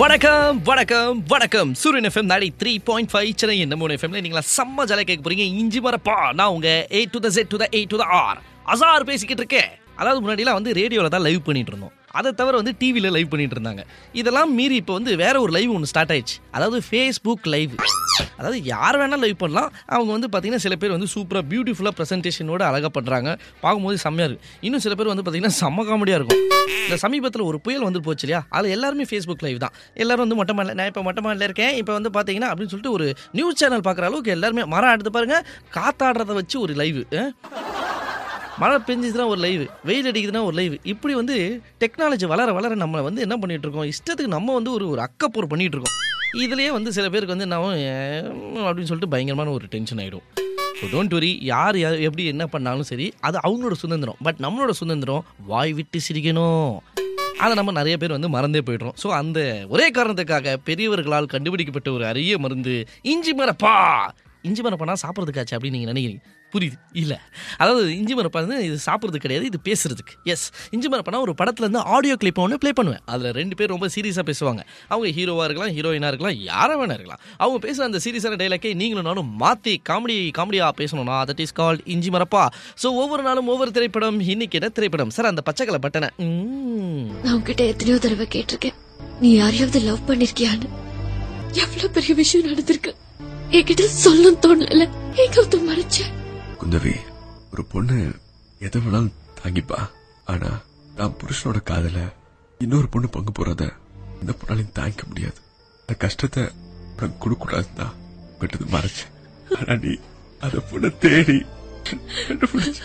வணக்கம் வணக்கம் வணக்கம் சூரியன் எஃப்எம் நாடி த்ரீ பாயிண்ட் ஃபைவ் சென்னை என்ன மூணு எஃப்எம்ல நீங்களா செம்ம ஜாலியாக கேட்க போறீங்க இஞ்சி மரப்பா நான் உங்க A to the Z to the A to the R Azhar பேசிக்கிட்டு இருக்கேன் அதாவது முன்னாடிலாம் வந்து ரேடியோவில் தான் லைவ் பண்ணிட்டு இருந்தோம் அதை தவிர வந்து டிவியில் லைவ் பண்ணிட்டு இருந்தாங்க இதெல்லாம் மீறி இப்போ வந்து வேற ஒரு லைவ் ஒன்று ஸ்டார்ட் ஆயிடுச்சு அதாவது ஃபேஸ்புக் லைவ் அதாவது யார் வேணாலும் லைவ் பண்ணலாம் அவங்க வந்து பார்த்தீங்கன்னா சில பேர் வந்து சூப்பராக பியூட்டிஃபுல்லாக ப்ரெசன்டேஷனோட அழகாக பண்ணுறாங்க பார்க்கும்போது செம்மையாக இருக்குது இன்னும் சில பேர் வந்து பார்த்தீங்கன்னா செம்ம காமெடியாக இருக்கும் இந்த சமீபத்தில் ஒரு புயல் வந்து போச்சு இல்லையா அதில் எல்லாருமே ஃபேஸ்புக் லைவ் தான் எல்லாரும் வந்து மொட்டை மாடல நான் இப்போ மொட்டை மாடல இருக்கேன் இப்போ வந்து பார்த்தீங்கன்னா அப்படின்னு சொல்லிட்டு ஒரு நியூஸ் சேனல் பார்க்குற அளவுக்கு எல்லாருமே மரம் எடுத்து பாருங்க காத்தாடுறத வச்சு ஒரு லைவ் மழை பெஞ்சுதுன்னா ஒரு லைவ் வெயில் அடிக்குதுன்னா ஒரு லைவ் இப்படி வந்து டெக்னாலஜி வளர வளர நம்ம வந்து என்ன பண்ணிட்டு இருக்கோம் இஷ்டத்துக்கு நம்ம வந்து ஒரு ஒரு அக்கப்போர் பண்ணிட்டு இருக்கோம் இதுலயே வந்து சில பேருக்கு வந்து நான் அப்படின்னு சொல்லிட்டு பயங்கரமான ஒரு டென்ஷன் ஆயிடும் ஸோ டோன்ட் வரி யார் யார் எப்படி என்ன பண்ணாலும் சரி அது அவங்களோட சுதந்திரம் பட் நம்மளோட சுதந்திரம் வாய் விட்டு சிரிக்கணும் அதை நம்ம நிறைய பேர் வந்து மறந்தே போயிடுறோம் ஸோ அந்த ஒரே காரணத்துக்காக பெரியவர்களால் கண்டுபிடிக்கப்பட்ட ஒரு அரிய மருந்து இஞ்சி மரப்பா இஞ்சி மரப்பானா சாப்பிட்றதுக்காச்சு அப்படின்னு நீங்கள் நினைக்கிறீங்க புரியுது இல்லை அதாவது இஞ்சி மரப்பா வந்து இது சாப்பிட்றது கிடையாது இது பேசுறதுக்கு எஸ் இஞ்சி மரப்பானா ஒரு படத்துல இருந்து ஆடியோ கிளிப் ஒன்று ப்ளே பண்ணுவேன் அதில் ரெண்டு பேர் ரொம்ப சீரியஸாக பேசுவாங்க அவங்க ஹீரோவாக இருக்கலாம் ஹீரோயினாக இருக்கலாம் யாரை வேணா இருக்கலாம் அவங்க பேசுகிற அந்த சீரியஸான டைலாக்கே நீங்களும் நானும் மாற்றி காமெடி காமெடியாக பேசணும்னா தட் இஸ் கால்ட் இஞ்சி மரப்பா ஸோ ஒவ்வொரு நாளும் ஒவ்வொரு திரைப்படம் இன்னைக்கு என்ன திரைப்படம் சார் அந்த பச்சைக்கலை பட்டனை ம். நான் உன்கிட்ட எத்தனையோ தடவை கேட்டிருக்கேன் நீ யாரையாவது லவ் பண்ணிருக்கியான்னு எவ்வளவு பெரிய விஷயம் நடந்திருக்கு என்கிட்ட சொல்லும் தோணல எங்க வந்து மறைச்ச குந்தவி ஒரு பொண்ணு எதை வேணாலும் தாங்கிப்பா ஆனா நான் புருஷனோட காதல இன்னொரு பொண்ணு பங்கு போறத எந்த பொண்ணாலையும் தாங்கிக்க முடியாது அந்த கஷ்டத்தை நான் கொடுக்கூடாதுன்னு தான் உங்ககிட்ட மறைச்சேன் ஆனா நீ அந்த பொண்ணை தேடி கண்டுபிடிச்ச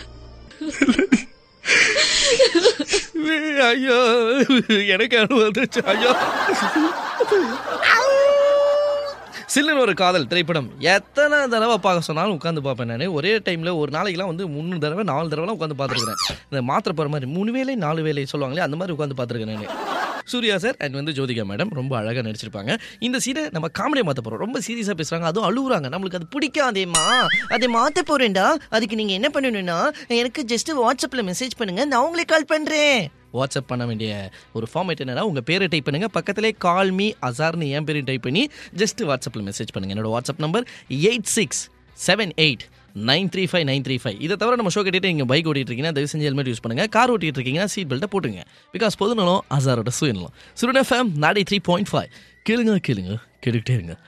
ஐயோ எனக்கு அனுபவிச்சு ஐயோ சில்லுன்னு ஒரு காதல் திரைப்படம் எத்தனை தடவை பார்க்க சொன்னாலும் உட்காந்து பார்ப்பேன் நான் ஒரே டைமில் ஒரு நாளைக்கெல்லாம் வந்து மூணு தடவை நாலு தடவைலாம் உட்காந்து பார்த்துருக்கேன் இந்த மாத்திரை போகிற மாதிரி மூணு வேலை நாலு வேலை சொல்லுவாங்களே அந்த மாதிரி உட்காந்து பார்த்துருக்கேன் நான் சூர்யா சார் அண்ட் வந்து ஜோதிகா மேடம் ரொம்ப அழகாக நடிச்சிருப்பாங்க இந்த சீனை நம்ம காமெடியை மாற்ற போகிறோம் ரொம்ப சீரியஸாக பேசுகிறாங்க அதுவும் அழுகுறாங்க நம்மளுக்கு அது பிடிக்காதேம்மா அதை மாற்ற போகிறேன்டா அதுக்கு நீங்கள் என்ன பண்ணணும்னா எனக்கு ஜஸ்ட் வாட்ஸ்அப்பில் மெசேஜ் பண்ணுங்க நான் உங்களுக்கு கால் பண்ணுறேன் வாட்ஸ்அப் பண்ண வேண்டிய ஒரு ஃபார்மேட் என்னன்னா உங்கள் பேரை டைப் பண்ணுங்க பக்கத்திலே கால் மீ அசார்னு என் பேரையும் டைப் பண்ணி ஜஸ்ட் வாட்ஸ்அப்பில் மெசேஜ் பண்ணுங்க என்னோட WhatsApp number eight six seven eight nine three five nine three five இதை தவிர நம்ம ஷோ கேட்டுட்டு நீங்கள் பைக் ஓட்டிட்டு இருக்கீங்கன்னா தயவு செஞ்சு ஹெல்மெட் யூஸ் பண்ணுங்க கார் ஓட்டிட்டு இருக்கீங்கன்னா சீட் பெல்ட்டை போட்டுங்க பிகாஸ் பொதுநலம் அசாரோட சுயநலம் சுருடன் எஃப்எம் நாடி த்ரீ பாயிண்ட் ஃபைவ் கேளுங்க கேளுங்க கேட்டுக்கிட்டே இருங்க